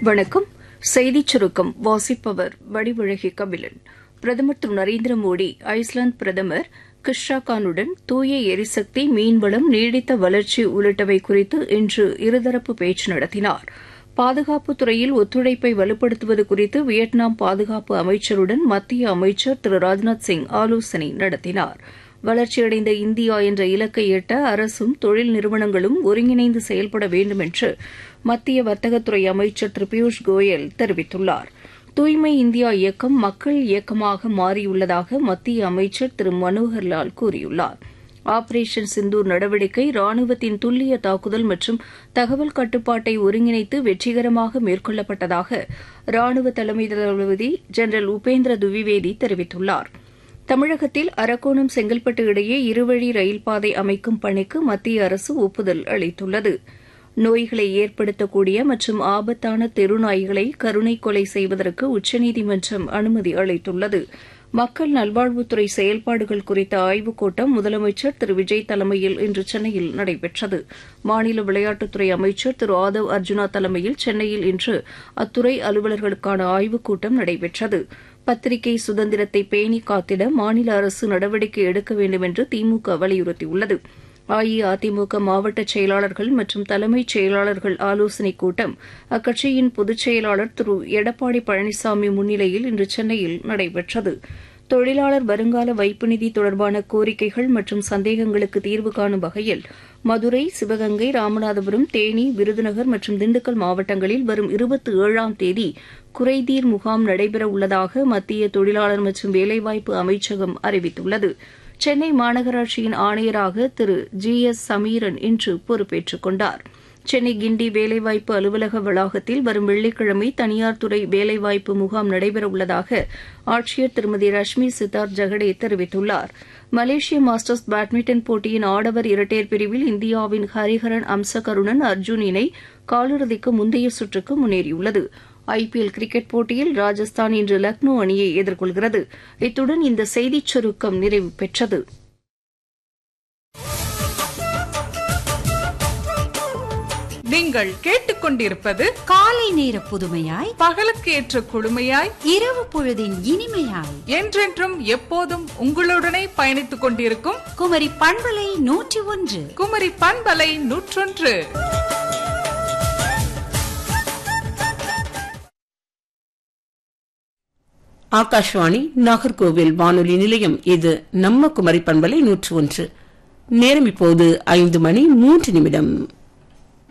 வணக்கம் செய்திச் சுருக்கம் வாசிப்பவர் வடிவழகி கபிலன் பிரதமர் திரு நரேந்திர மோடி ஐஸ்லாந்து பிரதமர் கிர்ஷாகானுடன் தூய எரிசக்தி மீன்வளம் நீடித்த வளர்ச்சி உள்ளிட்டவை குறித்து இன்று இருதரப்பு பேச்சு நடத்தினார் பாதுகாப்பு துறையில் ஒத்துழைப்பை வலுப்படுத்துவது குறித்து வியட்நாம் பாதுகாப்பு அமைச்சருடன் மத்திய அமைச்சர் திரு ராஜ்நாத் சிங் ஆலோசனை நடத்தினார் வளர்ச்சியடைந்த இந்தியா என்ற இலக்கை எட்ட அரசும் தொழில் நிறுவனங்களும் ஒருங்கிணைந்து செயல்பட வேண்டும் என்று மத்திய வர்த்தகத்துறை அமைச்சர் திரு பியூஷ் கோயல் தெரிவித்துள்ளார் தூய்மை இந்தியா இயக்கம் மக்கள் இயக்கமாக மாறியுள்ளதாக மத்திய அமைச்சர் திரு மனோகர்லால் கூறியுள்ளார் ஆபரேஷன் சிந்தூர் நடவடிக்கை ராணுவத்தின் துல்லிய தாக்குதல் மற்றும் தகவல் கட்டுப்பாட்டை ஒருங்கிணைத்து வெற்றிகரமாக மேற்கொள்ளப்பட்டதாக ராணுவ தலைமை தளபதி ஜெனரல் உபேந்திர துவிவேதி தெரிவித்துள்ளாா் தமிழகத்தில் அரக்கோணம் செங்கல்பட்டு இடையே இருவழி ரயில் பாதை அமைக்கும் பணிக்கு மத்திய அரசு ஒப்புதல் அளித்துள்ளது நோய்களை ஏற்படுத்தக்கூடிய மற்றும் ஆபத்தான தெருநாய்களை கருணை கொலை செய்வதற்கு உச்சநீதிமன்றம் அனுமதி அளித்துள்ளது மக்கள் நல்வாழ்வுத்துறை செயல்பாடுகள் குறித்த ஆய்வுக் கூட்டம் முதலமைச்சர் திரு விஜய் தலைமையில் இன்று சென்னையில் நடைபெற்றது மாநில விளையாட்டுத்துறை அமைச்சர் திரு ஆதவ் அர்ஜுனா தலைமையில் சென்னையில் இன்று அத்துறை அலுவலர்களுக்கான ஆய்வுக் கூட்டம் நடைபெற்றது பத்திரிகை சுதந்திரத்தை பேணி காத்திட மாநில அரசு நடவடிக்கை எடுக்க வேண்டும் என்று திமுக வலியுறுத்தியுள்ளது அஇஅதிமுக மாவட்ட செயலாளர்கள் மற்றும் தலைமைச் செயலாளர்கள் ஆலோசனைக் கூட்டம் அக்கட்சியின் பொதுச் செயலாளர் திரு எடப்பாடி பழனிசாமி முன்னிலையில் இன்று சென்னையில் நடைபெற்றது தொழிலாளர் வருங்கால வைப்பு நிதி தொடர்பான கோரிக்கைகள் மற்றும் சந்தேகங்களுக்கு தீர்வு காணும் வகையில் மதுரை சிவகங்கை ராமநாதபுரம் தேனி விருதுநகர் மற்றும் திண்டுக்கல் மாவட்டங்களில் வரும் இருபத்தி ஏழாம் தேதி குறைதீர் முகாம் நடைபெற உள்ளதாக மத்திய தொழிலாளர் மற்றும் வேலைவாய்ப்பு அமைச்சகம் அறிவித்துள்ளது சென்னை மாநகராட்சியின் ஆணையராக திரு ஜி எஸ் சமீரன் இன்று பொறுப்பேற்றுக் கொண்டார் சென்னை கிண்டி வேலைவாய்ப்பு அலுவலக வளாகத்தில் வரும் வெள்ளிக்கிழமை தனியார் துறை வேலைவாய்ப்பு முகாம் நடைபெறவுள்ளதாக ஆட்சியர் திருமதி ரஷ்மி சித்தார்த் ஜெகடே தெரிவித்துள்ளார் மலேசிய மாஸ்டர்ஸ் பேட்மிண்டன் போட்டியின் ஆடவர் இரட்டையர் பிரிவில் இந்தியாவின் ஹரிஹரன் அம்சகருணன் அர்ஜுன் இணை காலிறுதிக்கு முந்தைய சுற்றுக்கு முன்னேறியுள்ளது ஐபிஎல் கிரிக்கெட் போட்டியில் ராஜஸ்தான் இன்று லக்னோ அணியை எதிர்கொள்கிறது இத்துடன் இந்த செய்திச் சுருக்கம் நிறைவு பெற்றது நீங்கள் கேட்டுக்கொண்டிருப்பது காலை நேர புதுமையாய் பகலுக்கு ஏற்ற குழுமையாய் இரவு பொழுதின் இனிமையாய் என்றென்றும் எப்போதும் உங்களுடனே பயணித்துக் கொண்டிருக்கும் குமரி பண்பலை நூற்றி ஒன்று குமரி பண்பலை நூற்றொன்று ஆகாஷ்வாணி நாகர்கோவில் வானொலி நிலையம் இது நம்ம குமரி பண்பலை நூற்று ஒன்று நேரம் இப்போது ஐந்து மணி மூன்று நிமிடம்